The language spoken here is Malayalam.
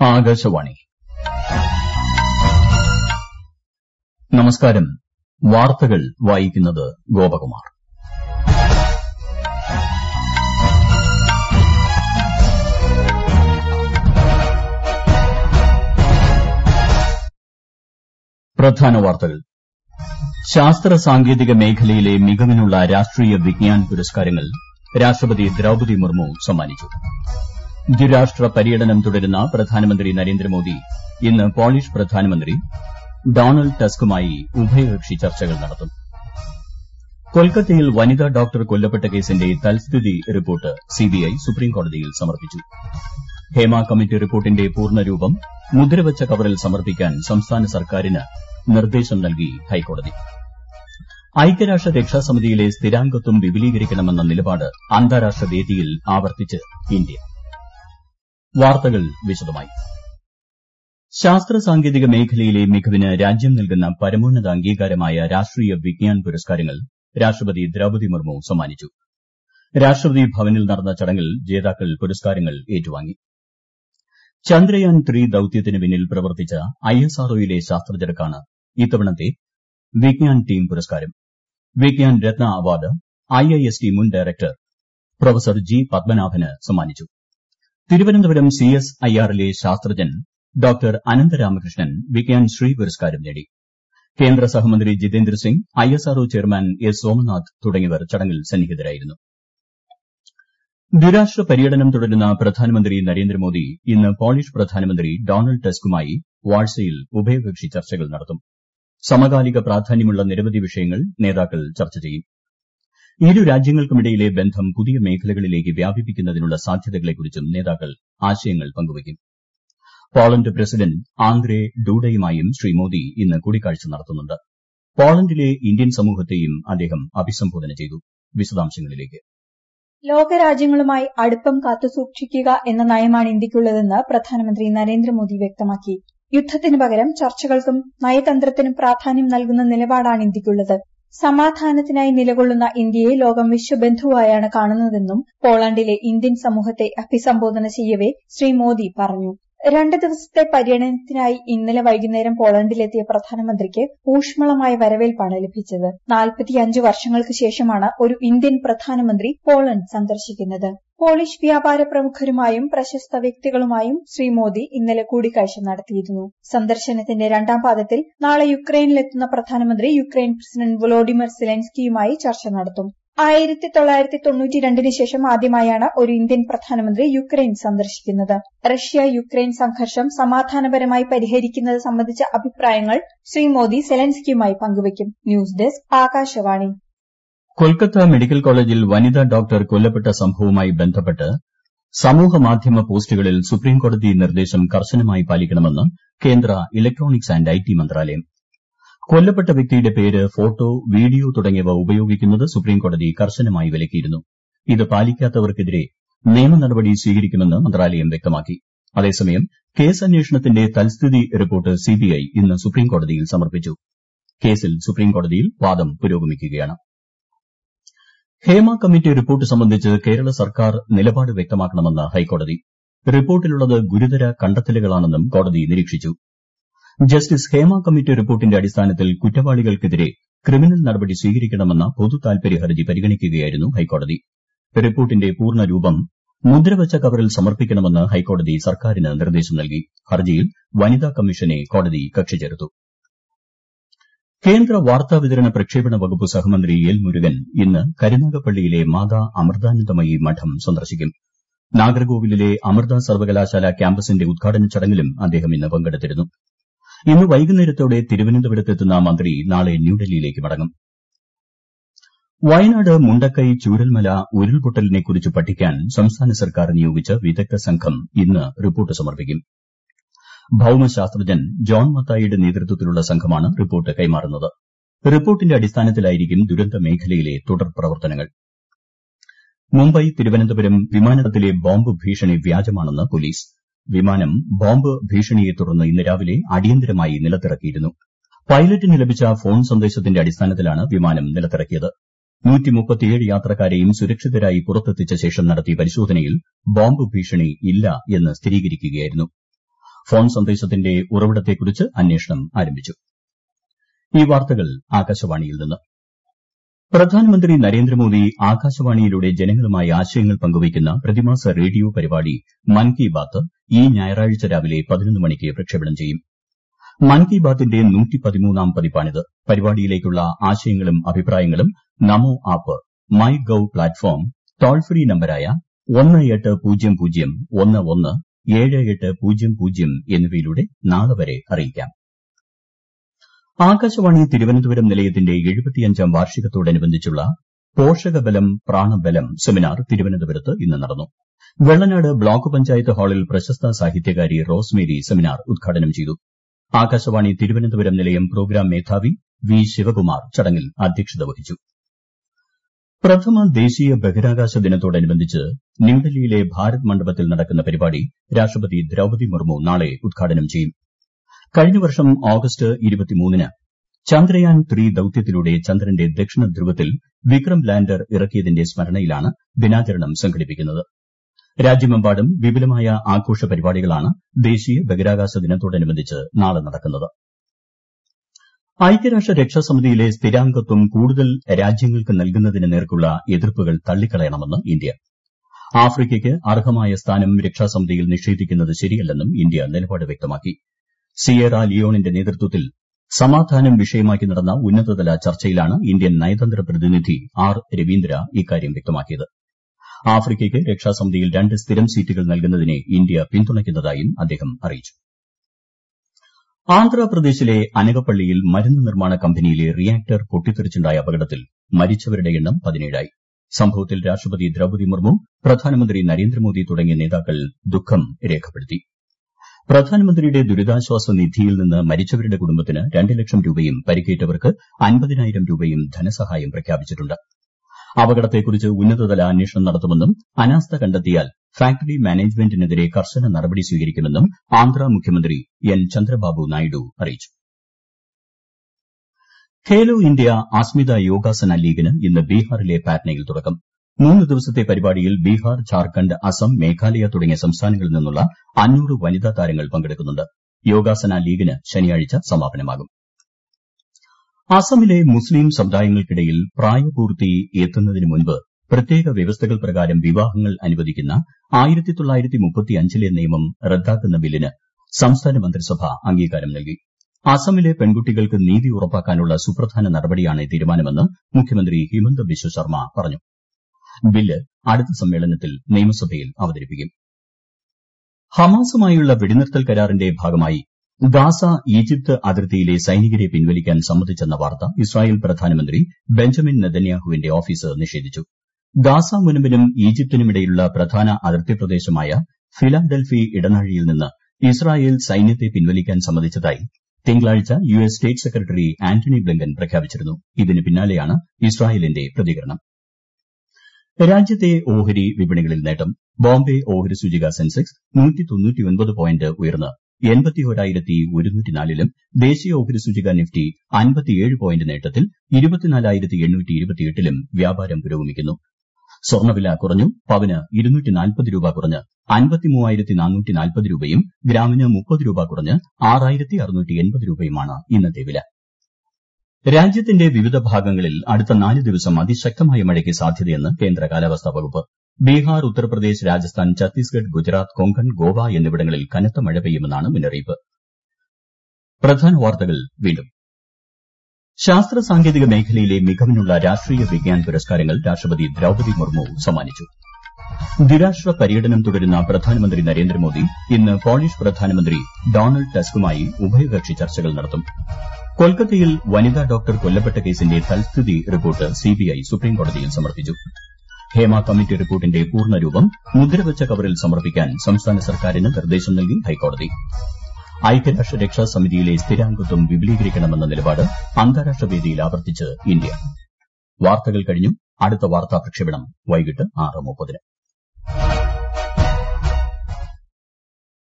ആകാശവാണി നമസ്കാരം വാർത്തകൾ വായിക്കുന്നത് ഗോപകുമാർ പ്രധാന വാർത്തകൾ ശാസ്ത്ര സാങ്കേതിക മേഖലയിലെ മികവിനുള്ള രാഷ്ട്രീയ വിജ്ഞാൻ പുരസ്കാരങ്ങൾ രാഷ്ട്രപതി ദ്രൌപദി മുർമു സമ്മാനിച്ചു ദ്വിരാഷ്ട്ര പര്യടനം തുടരുന്ന പ്രധാനമന്ത്രി നരേന്ദ്രമോദി ഇന്ന് പോളിഷ് പ്രധാനമന്ത്രി ഡൊണാൾഡ് ടസ്കുമായി ഉഭയകക്ഷി ചർച്ചകൾ നടത്തും കൊൽക്കത്തയിൽ വനിതാ ഡോക്ടർ കൊല്ലപ്പെട്ട കേസിന്റെ തൽസ്ഥിതി റിപ്പോർട്ട് സിബിഐ സുപ്രീംകോടതിയിൽ സമർപ്പിച്ചു ഹേമ കമ്മിറ്റി റിപ്പോർട്ടിന്റെ പൂർണ്ണരൂപം മുദ്രവച്ച കവറിൽ സമർപ്പിക്കാൻ സംസ്ഥാന സർക്കാരിന് നിർദ്ദേശം നൽകി ഹൈക്കോടതി ഐക്യരാഷ്ട്ര രക്ഷാസമിതിയിലെ സ്ഥിരാംഗത്വം വിപുലീകരിക്കണമെന്ന നിലപാട് അന്താരാഷ്ട്ര വേദിയിൽ ആവർത്തിച്ച് ഇന്ത്യ വാർത്തകൾ വിശദമായി ശാസ്ത്ര സാങ്കേതിക മേഖലയിലെ മികവിന് രാജ്യം നൽകുന്ന പരമോന്നത അംഗീകാരമായ രാഷ്ട്രീയ വിജ്ഞാൻ പുരസ്കാരങ്ങൾ രാഷ്ട്രപതി ദ്രൌപദി മുർമു സമ്മാനിച്ചു രാഷ്ട്രപതി ഭവനിൽ നടന്ന ചടങ്ങിൽ ജേതാക്കൾ പുരസ്കാരങ്ങൾ ഏറ്റുവാങ്ങി ചന്ദ്രയാൻ ത്രീ ദൌത്യത്തിന് പിന്നിൽ പ്രവർത്തിച്ച ഐഎസ്ആർഒയിലെ ശാസ്ത്രജ്ഞർക്കാണ് ഇത്തവണത്തെ വിജ്ഞാൻ ടീം പുരസ്കാരം വിജ്ഞാൻ രത്ന അവാർഡ് ഐഐഎസ്ടി മുൻ ഡയറക്ടർ പ്രൊഫസർ ജി പത്മനാഭന് സമ്മാനിച്ചു തിരുവനന്തപുരം സിഎസ്ഐആറിലെ ശാസ്ത്രജ്ഞൻ ഡോക്ടർ അനന്തരാമകൃഷ്ണൻ വിജ്ഞാൻ ശ്രീ പുരസ്കാരം നേടി കേന്ദ്ര സഹമന്ത്രി Jitendra Singh ISRO chairman S Somanath തുടങ്ങിയവർ ചടങ്ങിൽ സന്നിഹിതരായിരുന്നു ദ്വിരാഷ്ട്ര പര്യടനം തുടരുന്ന പ്രധാനമന്ത്രി നരേന്ദ്രമോദി ഇന്ന് പോളിഷ് പ്രധാനമന്ത്രി ഡൊണാൾഡ് ടസ്കുമായി വാഴ്സയിൽ ഉഭയകക്ഷി ചർച്ചകൾ നടത്തും സമകാലിക പ്രാധാന്യമുള്ള നിരവധി വിഷയങ്ങൾ നേതാക്കൾ ചർച്ച ചെയ്യും ഇരു രാജ്യങ്ങൾക്കുമിടയിലെ ബന്ധം പുതിയ മേഖലകളിലേക്ക് വ്യാപിപ്പിക്കുന്നതിനുള്ള സാധ്യതകളെക്കുറിച്ചും നേതാക്കൾ ആശയങ്ങൾ പങ്കുവയ്ക്കും പോളണ്ട് പ്രസിഡന്റ് ആന്ദ്രേ ഡൂഡയുമായും ശ്രീ മോദി ഇന്ന് കൂടിക്കാഴ്ച നടത്തുന്നുണ്ട് പോളണ്ടിലെ ഇന്ത്യൻ സമൂഹത്തെയും അദ്ദേഹം അഭിസംബോധന ചെയ്തു വിശദാംശങ്ങളിലേക്ക് ലോകരാജ്യങ്ങളുമായി അടുപ്പം കാത്തുസൂക്ഷിക്കുക എന്ന നയമാണ് ഇന്ത്യയ്ക്കുള്ളതെന്ന് പ്രധാനമന്ത്രി നരേന്ദ്രമോദി വ്യക്തമാക്കി യുദ്ധത്തിന് പകരം ചർച്ചകൾക്കും നയതന്ത്രത്തിനും പ്രാധാന്യം നൽകുന്ന നിലപാടാണ് ഇന്ത്യയ്ക്കുള്ളത് സമാധാനത്തിനായി നിലകൊള്ളുന്ന ഇന്ത്യയെ ലോകം വിശ്വബന്ധുവായാണ് കാണുന്നതെന്നും പോളണ്ടിലെ ഇന്ത്യൻ സമൂഹത്തെ അഭിസംബോധന ചെയ്യവെ ശ്രീ മോദി പറഞ്ഞു രണ്ട് ദിവസത്തെ പര്യടനത്തിനായി ഇന്നലെ വൈകുന്നേരം പോളണ്ടിലെത്തിയ പ്രധാനമന്ത്രിക്ക് ഊഷ്മളമായ വരവേൽപ്പാണ് ലഭിച്ചത് നാൽപ്പത്തിയഞ്ച് വർഷങ്ങൾക്ക് ശേഷമാണ് ഒരു ഇന്ത്യൻ പ്രധാനമന്ത്രി പോളണ്ട് സന്ദർശിക്കുന്നത് പോളിഷ് വ്യാപാര പ്രമുഖരുമായും പ്രശസ്ത വ്യക്തികളുമായും ശ്രീ മോദി ഇന്നലെ കൂടിക്കാഴ്ച നടത്തിയിരുന്നു സന്ദർശനത്തിന്റെ രണ്ടാം പാദത്തിൽ നാളെ യുക്രൈനിലെത്തുന്ന പ്രധാനമന്ത്രി യുക്രൈൻ പ്രസിഡന്റ് വൊളോഡിമർ സെലൻസ്കിയുമായി ചർച്ച നടത്തും ആയിരത്തി തൊള്ളായിരത്തി തൊണ്ണൂറ്റി രണ്ടിന് ശേഷം ആദ്യമായാണ് ഒരു ഇന്ത്യൻ പ്രധാനമന്ത്രി യുക്രൈൻ സന്ദർശിക്കുന്നത് റഷ്യ യുക്രൈൻ സംഘർഷം സമാധാനപരമായി പരിഹരിക്കുന്നത് സംബന്ധിച്ച അഭിപ്രായങ്ങൾ ശ്രീ മോദി സെലൻസ്കിയുമായി പങ്കുവയ്ക്കും news desk Akashvani Kolkata medical കോളേജിൽ വനിതാ ഡോക്ടർ കൊല്ലപ്പെട്ട സംഭവവുമായി ബന്ധപ്പെട്ട് സമൂഹമാധ്യമ പോസ്റ്റുകളിൽ സുപ്രീംകോടതി നിർദ്ദേശം കർശനമായി പാലിക്കണമെന്ന് കേന്ദ്ര ഇലക്ട്രോണിക്സ് ആന്റ് ഐടി മന്ത്രാലയം കൊല്ലപ്പെട്ട വ്യക്തിയുടെ പേര് ഫോട്ടോ വീഡിയോ തുടങ്ങിയവ ഉപയോഗിക്കുന്നത് സുപ്രീംകോടതി കർശനമായി വിലക്കിയിരുന്നു ഇത് പാലിക്കാത്തവർക്കെതിരെ നിയമ നടപടി സ്വീകരിക്കുമെന്ന് മന്ത്രാലയം വ്യക്തമാക്കി അതേസമയം കേസ് അന്വേഷണത്തിന്റെ തൽസ്ഥിതി റിപ്പോർട്ട് സിബിഐ ഇന്ന് സുപ്രീംകോടതിയിൽ സമർപ്പിച്ചു കേസിൽ സുപ്രീംകോടതിയിൽ വാദം പുരോഗമിക്കുകയാണ് ഹേമ കമ്മിറ്റി റിപ്പോർട്ട് സംബന്ധിച്ച് കേരള സർക്കാർ നിലപാട് വ്യക്തമാക്കണമെന്ന് ഹൈക്കോടതി റിപ്പോർട്ടിലുള്ളത് ഗുരുതര കണ്ടെത്തലുകളാണെന്നും കോടതി നിരീക്ഷിച്ചു ജസ്റ്റിസ് ഹേമ കമ്മിറ്റി റിപ്പോർട്ടിന്റെ അടിസ്ഥാനത്തിൽ കുറ്റവാളികൾക്കെതിരെ ക്രിമിനൽ നടപടി സ്വീകരിക്കണമെന്ന പൊതു താൽപര്യ ഹർജി പരിഗണിക്കുകയായിരുന്നു ഹൈക്കോടതി റിപ്പോർട്ടിന്റെ പൂർണ്ണരൂപം മുദ്രവച്ച കവറിൽ സമർപ്പിക്കണമെന്ന് ഹൈക്കോടതി സർക്കാരിന് നിർദ്ദേശം നൽകി ഹർജിയിൽ വനിതാ കമ്മീഷനെ കോടതി കക്ഷി ചേർത്തു കേന്ദ്ര വാർത്താവിതരണ പ്രക്ഷേപണ വകുപ്പ് സഹമന്ത്രി എൽ മുരുകൻ ഇന്ന് കരുനാഗപ്പള്ളിയിലെ മാതാ അമൃതാനന്ദമയി മഠം സന്ദർശിക്കും നാഗർകോവിലിലെ അമൃത സർവകലാശാല ക്യാമ്പസിന്റെ ഉദ്ഘാടന ചടങ്ങിലും അദ്ദേഹം ഇന്ന് പങ്കെടുത്തിരുന്നു ഇന്ന് വൈകുന്നേരത്തോടെ തിരുവനന്തപുരത്തെത്തുന്ന മന്ത്രി നാളെ ന്യൂഡൽഹിയിലേക്ക് മടങ്ങും വയനാട് മുണ്ടക്കൈ ചൂരൽമല ഉരുൾപൊട്ടലിനെക്കുറിച്ച് പഠിക്കാൻ സംസ്ഥാന സർക്കാർ നിയോഗിച്ച വിദഗ്ധ സംഘം ഇന്ന് റിപ്പോർട്ട് സമർപ്പിക്കും ഭൌമശാസ്ത്രജ്ഞൻ ജോൺ മത്തായിയുടെ നേതൃത്വത്തിലുള്ള സംഘമാണ് റിപ്പോർട്ട് കൈമാറുന്നത് റിപ്പോർട്ടിന്റെ അടിസ്ഥാനത്തിലായിരിക്കും ദുരന്ത മേഖലയിലെ തുടർ പ്രവർത്തനങ്ങൾ മുംബൈ തിരുവനന്തപുരം വിമാനത്തിലെ ബോംബ് ഭീഷണി വ്യാജമാണെന്ന് പോലീസ് വിമാനം ബോംബ് ഭീഷണിയെ തുടർന്ന് ഇന്ന് രാവിലെ അടിയന്തരമായി നിലത്തിറക്കിയിരുന്നു പൈലറ്റിന് ലഭിച്ച ഫോൺ സന്ദേശത്തിന്റെ അടിസ്ഥാനത്തിലാണ് വിമാനം നിലത്തിറക്കിയത് യാത്രക്കാരെയും സുരക്ഷിതരായി പുറത്തെത്തിച്ച ശേഷം നടത്തിയ പരിശോധനയിൽ ബോംബ് ഭീഷണി ഇല്ല എന്ന് സ്ഥിരീകരിക്കുകയായിരുന്നു ഫോൺ സന്ദേശത്തിന്റെ ഉറവിടത്തെക്കുറിച്ച് അന്വേഷണം ആരംഭിച്ചു ഈ വാർത്തകൾ ആകാശവാണിയിൽ നിന്ന് പ്രധാനമന്ത്രി നരേന്ദ്രമോദി ആകാശവാണിയിലൂടെ ജനങ്ങളുമായി ആശയങ്ങൾ പങ്കുവയ്ക്കുന്ന പ്രതിമാസ റേഡിയോ പരിപാടി മൻ കി ബാത്ത് ഈ ഞായറാഴ്ച രാവിലെ പതിനൊന്ന് മണിക്ക് പ്രക്ഷേപണം ചെയ്യും മൻ കി ബാത്തിന്റെ നൂറ്റിപ്പതിമൂന്നാം പതിപ്പാണിത് പരിപാടിയിലേക്കുള്ള ആശയങ്ങളും അഭിപ്രായങ്ങളും NaMo app My Gov platform toll free നമ്പരായ ഒന്ന് എട്ട് പൂജ്യം പൂജ്യം ഒന്ന് ഒന്ന് ഏഴ് എട്ട് പൂജ്യം പൂജ്യം എന്നിവയിലൂടെ നാളെ വരെ അറിയിക്കാം ആകാശവാണി തിരുവനന്തപുരം നിലയത്തിന്റെ എഴുപത്തിയഞ്ചാം വാർഷികത്തോടനുബന്ധിച്ചുള്ള പോഷകബലം പ്രാണബലം സെമിനാർ തിരുവനന്തപുരത്ത് ഇന്ന് നടന്നു വെള്ളനാട് ബ്ലോക്ക് പഞ്ചായത്ത് ഹാളിൽ പ്രശസ്ത സാഹിത്യകാരി റോസ്മേരി സെമിനാർ ഉദ്ഘാടനം ചെയ്തു ആകാശവാണി തിരുവനന്തപുരം നിലയം പ്രോഗ്രാം മേധാവി വി ശിവകുമാർ ചടങ്ങിൽ അധ്യക്ഷത വഹിച്ചു പ്രഥമ ദേശീയ ബഹിരാകാശ ദിനത്തോടനുബന്ധിച്ച് ന്യൂഡൽഹിയിലെ ഭാരത് മണ്ഡപത്തിൽ നടക്കുന്ന പരിപാടി രാഷ്ട്രപതി ദ്രൌപദി മുർമു നാളെ ഉദ്ഘാടനം ചെയ്യും കഴിഞ്ഞ വർഷം ഓഗസ്റ്റ് ന് ചന്ദ്രയാൻ ത്രീ ദൌത്യത്തിലൂടെ ചന്ദ്രന്റെ ദക്ഷിണ ധ്രുവത്തിൽ വിക്രം ലാൻഡർ ഇറക്കിയതിന്റെ സ്മരണയിലാണ് ദിനാചരണം സംഘടിപ്പിക്കുന്നത് രാജ്യമെമ്പാടും വിപുലമായ ആഘോഷ പരിപാടികളാണ് ദേശീയ ബഹിരാകാശ ദിനത്തോടനുബന്ധിച്ച് നാളെ നടക്കുന്നത് ഐക്യരാഷ്ട്ര രക്ഷാസമിതിയിലെ സ്ഥിരാംഗത്വം കൂടുതൽ രാജ്യങ്ങൾക്ക് നൽകുന്നതിന് നേർക്കുള്ള എതിർപ്പുകൾ തള്ളിക്കളയണമെന്ന് ഇന്ത്യ ആഫ്രിക്കയ്ക്ക് അർഹമായ സ്ഥാനം രക്ഷാസമിതിയിൽ നിഷേധിക്കുന്നത് ശരിയല്ലെന്നും ഇന്ത്യ നിലപാട് വ്യക്തമാക്കി സിയേറ ലിയോണിന്റെ നേതൃത്വത്തിൽ സമാധാനം വിഷയമാക്കി നടന്ന ഉന്നതതല ചർച്ചയിലാണ് ഇന്ത്യൻ നയതന്ത്ര പ്രതിനിധി ആർ രവീന്ദ്ര ഇക്കാര്യം വ്യക്തമാക്കിയത് ആഫ്രിക്കയ്ക്ക് രക്ഷാസമിതിയിൽ രണ്ട് സ്ഥിരം സീറ്റുകൾ നൽകുന്നതിനെ ഇന്ത്യ പിന്തുണയ്ക്കുന്നതായും അദ്ദേഹം അറിയിച്ചു ആന്ധ്രാപ്രദേശിലെ അനകപ്പള്ളിയിൽ മരുന്ന് നിർമ്മാണ കമ്പനിയിലെ റിയാക്ടർ പൊട്ടിത്തെറിച്ചുണ്ടായ അപകടത്തിൽ മരിച്ചവരുടെ എണ്ണം പതിനേഴായി സംഭവത്തിൽ രാഷ്ട്രപതി ദ്രൌപദി മുർമു പ്രധാനമന്ത്രി നരേന്ദ്രമോദി തുടങ്ങിയ നേതാക്കൾ ദുഃഖം രേഖപ്പെടുത്തി പ്രധാനമന്ത്രിയുടെ ദുരിതാശ്വാസ നിധിയിൽ നിന്ന് മരിച്ചവരുടെ കുടുംബത്തിന് രണ്ട് ലക്ഷം രൂപയും പരിക്കേറ്റവർക്ക് അൻപതിനായിരം രൂപയും ധനസഹായം പ്രഖ്യാപിച്ചിട്ടുണ്ട് അപകടത്തെക്കുറിച്ച് ഉന്നതതല അന്വേഷണം നടത്തുമെന്നും അനാസ്ഥ കണ്ടെത്തിയാൽ ഫാക്ടറി മാനേജ്മെന്റിനെതിരെ കർശന നടപടി സ്വീകരിക്കുമെന്നും ആന്ധ്ര മുഖ്യമന്ത്രി എൻ ചന്ദ്രബാബു നായിഡു അറിയിച്ചു ഖേലോ ഇന്ത്യ അസ്മിത യോഗാസന ലീഗിന് ഇന്ന് ബീഹാറിലെ പാറ്റ്നയിൽ തുടക്കം മൂന്ന് ദിവസത്തെ പരിപാടിയിൽ ബീഹാർ ഝാർഖണ്ഡ് അസം മേഘാലയ തുടങ്ങിയ സംസ്ഥാനങ്ങളിൽ നിന്നുള്ള അഞ്ഞൂറ് വനിതാ താരങ്ങൾ പങ്കെടുക്കുന്നുണ്ട് യോഗാസന ലീഗിന് ശനിയാഴ്ച സമാപനമാകും അസമിലെ മുസ്ലിം സമുദായങ്ങൾക്കിടയിൽ പ്രായപൂർത്തി എത്തുന്നതിന് മുൻപ് പ്രത്യേക വ്യവസ്ഥകൾ പ്രകാരം വിവാഹങ്ങൾ അനുവദിക്കുന്ന ലെ നിയമം റദ്ദാക്കുന്ന ബില്ലിന് സംസ്ഥാന മന്ത്രിസഭ അംഗീകാരം നൽകി അസമിലെ പെൺകുട്ടികൾക്ക് നീതി ഉറപ്പാക്കാനുള്ള സുപ്രധാന നടപടിയാണ് തീരുമാനമെന്ന് മുഖ്യമന്ത്രി ഹിമന്ത ബിശ്വ ശർമ്മ പറഞ്ഞു ബില്ല് അടുത്ത സമ്മേളനത്തിൽ നിയമസഭയിൽ അവതരിപ്പിക്കും ഹമാസുമായുള്ള വെടിനിർത്തൽ കരാറിന്റെ ഭാഗമായി ഗാസ ഈജിപ്ത് അതിർത്തിയിലെ സൈനികരെ പിൻവലിക്കാൻ സമ്മതിച്ചെന്ന വാർത്ത ഇസ്രായേൽ പ്രധാനമന്ത്രി ബെഞ്ചമിൻ നെതന്യാഹുവിന്റെ ഓഫീസ് നിഷേധിച്ചു ഗാസ മുനമ്പിനും ഈജിപ്തിനുമിടയിലുള്ള പ്രധാന അതിർത്തി പ്രദേശമായ ഫിലാഡൽഫി ഇടനാഴിയിൽ നിന്ന് ഇസ്രായേൽ സൈന്യത്തെ പിൻവലിക്കാൻ സമ്മതിച്ചതായി തിങ്കളാഴ്ച U S state secretary Antony Blinken പ്രഖ്യാപിച്ചിരുന്നു ഇതിന് പിന്നാലെയാണ് ഇസ്രായേലിന്റെ പ്രതികരണം രാജ്യത്തെ ഓഹരി വിപണികളിൽ നേട്ടം ബോംബെ ഓഹരി സൂചിക സെൻസെക്സ് പോയിന്റ് ഉയർന്ന് ലും ദേശീയ ഓഹരി സൂചിക നിഫ്റ്റി അൻപത്തിയേഴ് പോയിന്റ് നേട്ടത്തിൽ ലും വ്യാപാരം പുരോഗമിക്കുന്നു സ്വർണ്ണവില കുറഞ്ഞു പവന് രൂപ കുറഞ്ഞ് അൻപത്തിമൂവായിരത്തി രൂപയും ഗ്രാമിന് മുപ്പത് രൂപ കുറഞ്ഞ് ആറായിരത്തി അറുന്നൂറ്റി എൺപത് രൂപയുമാണ് ഇന്നത്തെ വില രാജ്യത്തിന്റെ വിവിധ ഭാഗങ്ങളിൽ അടുത്ത നാല് ദിവസം അതിശക്തമായ മഴയ്ക്ക് സാധ്യതയെന്ന് കേന്ദ്ര കാലാവസ്ഥാ വകുപ്പ് ബീഹാർ ഉത്തർപ്രദേശ് രാജസ്ഥാൻ ഛത്തീസ്ഗഡ് ഗുജറാത്ത് കൊങ്കൺ ഗോവ എന്നിവിടങ്ങളിൽ കനത്ത മഴ പെയ്യുമെന്നാണ് മുന്നറിയിപ്പ് പ്രധാന വാർത്തകൾ വീണ്ടും ശാസ്ത്ര സാങ്കേതിക മേഖലയിലെ മികവിനുള്ള രാഷ്ട്രീയ വിജ്ഞാൻ പുരസ്കാരങ്ങൾ രാഷ്ട്രപതി ദ്രൌപദി മുർമു സമ്മാനിച്ചു ദ്വിരാഷ്ട്ര പര്യടനം തുടരുന്ന പ്രധാനമന്ത്രി നരേന്ദ്രമോദി ഇന്ന് പോളിഷ് പ്രധാനമന്ത്രി ഡൊണാൾഡ് ടസ്കുമായി ഉഭയകക്ഷി ചർച്ചകൾ നടത്തും കൊൽക്കത്തയിൽ വനിതാ ഡോക്ടർ കൊല്ലപ്പെട്ട കേസിന്റെ തൽസ്ഥിതി റിപ്പോർട്ട് സിബിഐ സുപ്രീംകോടതിയിൽ സമർപ്പിച്ചു ഹേമ കമ്മിറ്റി റിപ്പോർട്ടിന്റെ പൂർണ്ണരൂപം മുദ്രവച്ച കവറിൽ സമർപ്പിക്കാൻ സംസ്ഥാന സർക്കാരിന് നിർദ്ദേശം നൽകി ഹൈക്കോടതി ഐക്യരാഷ്ട്ര രക്ഷാ സമിതിയിലെ സ്ഥിരാംഗത്വം വിപുലീകരിക്കണമെന്ന നിലപാട് അന്താരാഷ്ട്ര വേദിയിൽ ആവർത്തിച്ച് ഇന്ത്യ വാർത്തകൾ കഴിഞ്ഞു അടുത്ത വാർത്താ പ്രക്ഷേപണം വൈകിട്ട് ആറ് മുപ്പതിന്